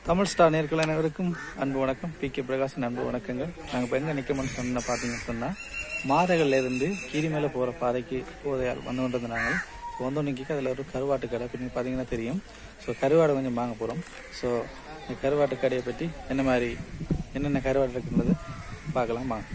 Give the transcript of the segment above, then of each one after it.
Tamil star நேர்கள் அனைவருக்கும் அன்பு வணக்கம் பி கே பிரகாஷின் அன்பு வணக்கங்கள் நாங்கள் இப்போ எங்கே நிற்கணும்னு சொன்ன பார்த்தீங்கன்னு சொன்னால் மாதைகள்ல இருந்து கீரி மேலே போகிற பாதைக்கு போதையால் வந்து கொண்டிருந்த நாங்கள் ஸோ வந்து நிற்க அதில் ஒரு கருவாட்டு கடை பின்னாடி பார்த்தீங்கன்னா தெரியும் ஸோ கருவாடை கொஞ்சம் வாங்க போகிறோம் ஸோ இந்த கருவாட்டு கடையை பற்றி என்ன மாதிரி என்னென்ன கருவாடு இருக்குன்றது பார்க்கலாம் வாங்க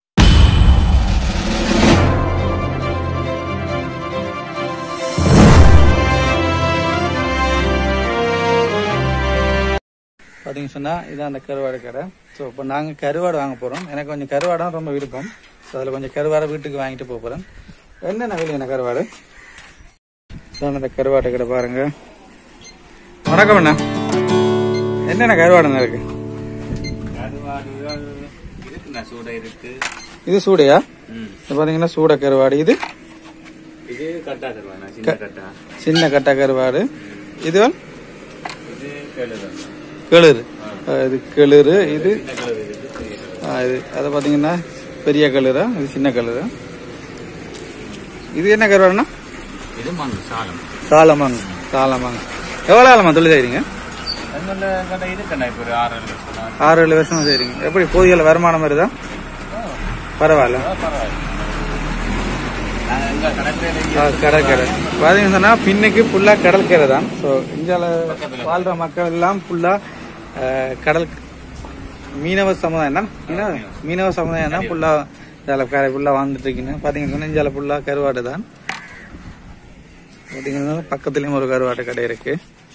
பார்த்தீங்க சொன்னால் இதான் அந்த கருவாடு கடை ஸோ இப்போ நாங்கள் கருவாடு வாங்க போகிறோம் எனக்கு கொஞ்சம் கருவாடம் ரொம்ப விருப்பம் ஸோ அதில் கொஞ்சம் கருவாடை வீட்டுக்கு வாங்கிட்டு போக போகிறேன் என்னென்ன விலைங்க கருவாடு இதான் அந்த கருவாட்டு கடை பாருங்க வணக்கம் அண்ணா என்னென்ன கருவாடுண்ணா இருக்கு கருவாடுகள் இருக்குண்ணா சூடை இருக்கு இது சூடையா ம். இது பார்த்தீங்கன்னா சூட கருவாடு இது இது கட்டா கருவாண்ணா சின்ன கட்டா சின்ன கட்டை கருவாடு இது இது கேளுதான் கிளிறு இது கிளிறு இது சின்ன கலர் இருக்கு பெரிய கலர் ஆ, இது அதை பார்த்தீங்கன்னா பெரிய கலரா இது சின்ன கலரா இது என்ன கருவாடுண்ணா இது மண் சாலம் சாலமாங்க சாலமாங்க எவ்வளோ ஆலமா தொழில் செய்றீங்க அதனால கடை இருக்குண்ணா இப்போ ஒரு ஆறு ஏழு வருஷம் ஆகுது. ஆறு ஏழு வருஷமா செய்றீங்க எப்படி போதிய வருமானம் வருதா பரவாயில்ல ஆ, பரவாயில்ல நாங்கள் எங்க கடற்கரை ஆ, கடற்கரை பார்த்தீங்கன்னு சொன்னா பின்னுக்கு ஃபுல்லா கடற்கரை தான் ஸோ இந்தியாவில் வாழ்ற மக்கள் எல்லாம் ஃபுல்லா கடல் மீனவ சமுதாயம் தான் மீனவ மீனவ சமுதாயம் தான் ஃபுல்லா இதில் கரை ஃபுல்லா வாழ்ந்துட்டு இருக்கீங்க பார்த்தீங்கன்னு சொன்னா இந்தியாவில் ஃபுல்லா கருவாடு தான் பார்த்தீங்கன்னா பக்கத்துலயும் ஒரு கருவாட்டு கடை இருக்கு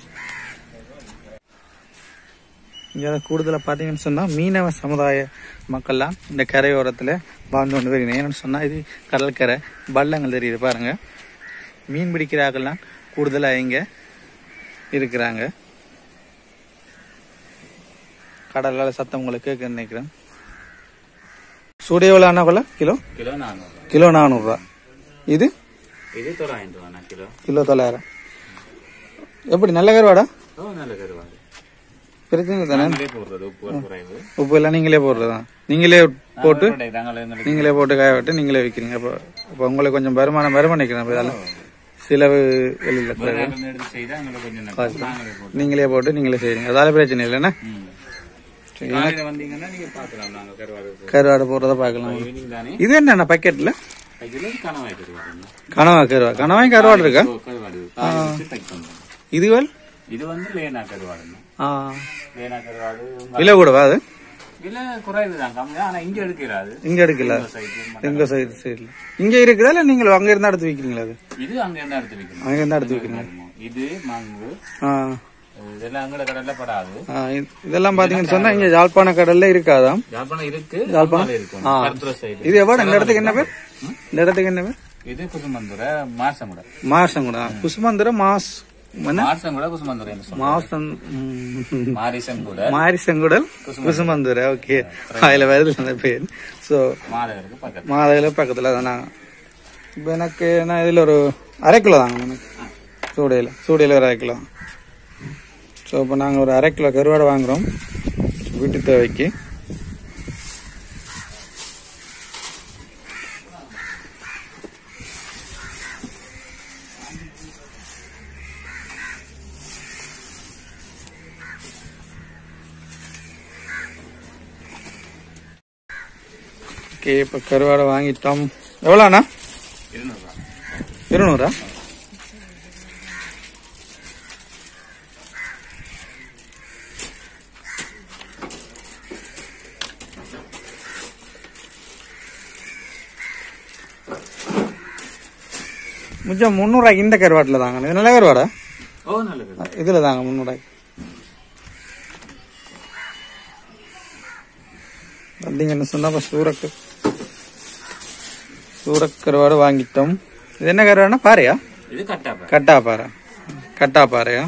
இங்கே கூடுதலாக பார்த்தீங்கன்னு சொன்னால் மீனவ சமுதாய மக்கள்லாம் இந்த கரையோரத்தில் வாழ்ந்து கொண்டு வருகிறேன் ஏன்னு சொன்னால் இது கடற்கரை பள்ளங்கள் தெரியுது பாருங்க மீன் பிடிக்கிறார்கள்லாம் கூடுதலாக இங்கே இருக்கிறாங்க கடலால் சத்தம் உங்களுக்கு கேட்க நினைக்கிறேன் சூடு எவ்வளோ ஆனாக்குள்ள கிலோ கிலோ நானூறு கிலோ நானூறுரூவா இது இது தொள்ளாயிரம் ரூபாண்ணா கிலோ கிலோ தொள்ளாயிரம் எப்படி நல்ல கருவாடா ஓ நல்ல கருவாடு பிரச்சனை தானே நாங்களே போடுறது உப்பு குறைவு உப்பு எல்லாம் நீங்களே போடுறதா நீங்களே போட்டு நாங்கள் எங்களுக்கு நீங்களே போட்டு காய விட்டு நீங்களே விற்கிறீங்க அப்போ அப்போ உங்களுக்கு கொஞ்சம் வருமானம் வருமானம் நிற்கிறேன் அப்போ இதெல்லாம் செலவு வெளியில் வெளிநாட்டுல எடுத்து செய்தா எங்களுக்கு கொஞ்சம் நல்லா நாங்களே போடுறோம் நீங்களே போட்டு நீங்களே செய்றீங்க அதால பிரச்சனை இல்லைண்ணா ம். காலையில வந்தீங்கன்னா நீங்க பாக்கலாம் நாங்க கருவாடு போடுறோம். கருவாடு போடுறத பார்க்கலாம் ஈவினிங் தானே இது என்னண்ணா பக்கெட்ல இதுல கணவாய் கருவாடு கனவா கருவா கனவாய் கருவாடு இருக்கா ஓ, கருவாடு காய வச்சு தைக்க பண்றோம். இதுவல் இது வந்து லேனா கருவாடுங்க ஆ லேனா கருவாடு விலை கூடவா அது விலை குறைவு தான் கம்மி ஆனா இங்க எடுக்கிறாது இங்க எடுக்கல சைடு எங்க சைடு சைடுல இங்க இருக்குதா இல்ல நீங்க அங்க இருந்தா எடுத்து விற்கிறீங்களா அது இது அங்க இருந்தா எடுத்து வைக்கணும் அங்க இருந்தா எடுத்து விற்கிறீங்க இது மாங்கு ஆ இதெல்லாம் அங்கட கடல்ல படாது ஆ, இது- இதெல்லாம் பாத்தீங்கன்னு சொன்னா இங்க யாழ்ப்பாண கடல்ல இருக்காதாம் யாழ்ப்பாணம் இருக்கு யாழ்ப்பாணம் இருக்கும் கருத்துற சைடு இது எவ்வளவு இந்த இடத்துக்கு என்ன பேர் இந்த இடத்துக்கு என்ன பேர் இது குசுமந்துரை மாசங்குட மாசம் கூட குசுமந்திர மாஸ் என்ன மாசங்குட குசுமந்துரை என்று சொல்லுவோம் மாசம் ம். மாரிசன் கூட மாரிசங்குடல் குசுமந்துரை ஓகே அதுல வருது அந்த பேர் ஸோ மாதவருக்கு பக்கத்துல மாதையில பக்கத்துல தான் நான் இப்போ எனக்கு நான் இதுல ஒரு அரை கிலோ தாங்க எனக்கு சூடையில் சூடையில் ஒரு அரை கிலோ ஸோ இப்போ நாங்கள் ஒரு அரை கிலோ கருவாடை வாங்குறோம் வீட்டு தேவைக்கு ஓகே இப்போ கருவாடை வாங்கிட்டோம் எவ்வளோண்ணா இருநூறு ரூபா இருநூறா மிச்சம் முந்நூறுவாய்க்கு இந்த கருவாட்டில் தாங்க இது நல்ல கருவாடா ஓ நல்லது இதில் தாங்க முந்நூறுவாய்க்கு பார்த்தீங்கன்னு சொன்னா இப்போ சூரக்கு சூரக்கருவாடு வாங்கிட்டோம் இது என்ன கருவாடுனா பாறையா இது கட்டாப்பா கட்டா பாறை கட்டா பாறையா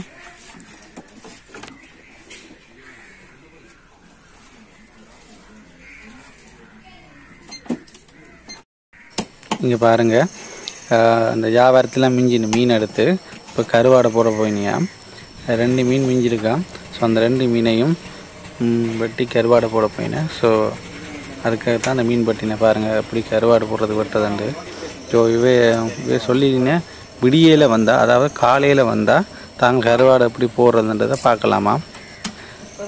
இங்கே பாருங்க ஆஹ் அந்த வியாபாரத்தில் மிஞ்சின மீன் எடுத்து இப்போ கருவாடை போட போயினியா ரெண்டு மீன் மிஞ்சிருக்கான் ஸோ அந்த ரெண்டு மீனையும் ம், வெட்டி கருவாடை போட போயினேன் ஸோ அதுக்காக தான் அந்த மீன் பட்டினை பாருங்கள் எப்படி கருவாடு போடுறது வெட்டதுண்டு ஸோ இவே இவே சொல்லினேன் விடியல வந்தா அதாவது காலையில் வந்தால் தாங்க கருவாடை எப்படி போடுறதுன்றதை பார்க்கலாமா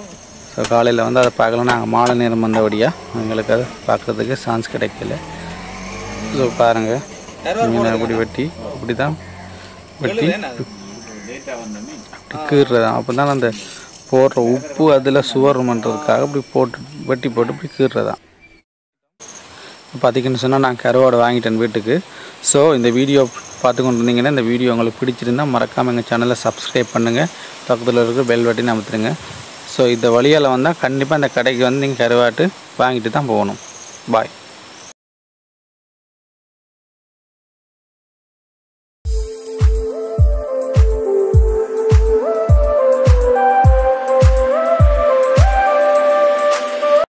ஸோ காலையில் வந்து அதை பார்க்கலாம் நாங்கள் மாலை நேரம் வந்தபடியாக எங்களுக்கு அதை பார்க்குறதுக்கு சான்ஸ் கிடைக்கல ஸோ பாருங்கள் மீனை அப்படி வெட்டி இப்படி தான் வெட்டி லேட்டா வந்த மீன் அப்படி கீறுறது அப்போ தான் அந்த போடுற உப்பு அதில் சுவரணுன்றதுக்காக இப்படி போட்டு வெட்டி போட்டு இப்படி கீறுறதான் பார்த்தீங்கன்னு சொன்னால் நான் கருவாடு வாங்கிட்டேன் வீட்டுக்கு ஸோ இந்த வீடியோ பார்த்து கொண்டு இருந்தீங்கன்னா இந்த வீடியோ உங்களுக்கு பிடிச்சிருந்தா மறக்காமல் எங்கள் சேனலை சப்ஸ்கிரைப் பண்ணுங்கள் பக்கத்தில் இருக்கிற பெல் பட்டினை அமுத்துருங்க ஸோ இந்த வழியால் வந்தால் கண்டிப்பாக இந்த கடைக்கு வந்து நீங்கள் கருவாட்டு வாங்கிட்டு தான் போகணும் பாய்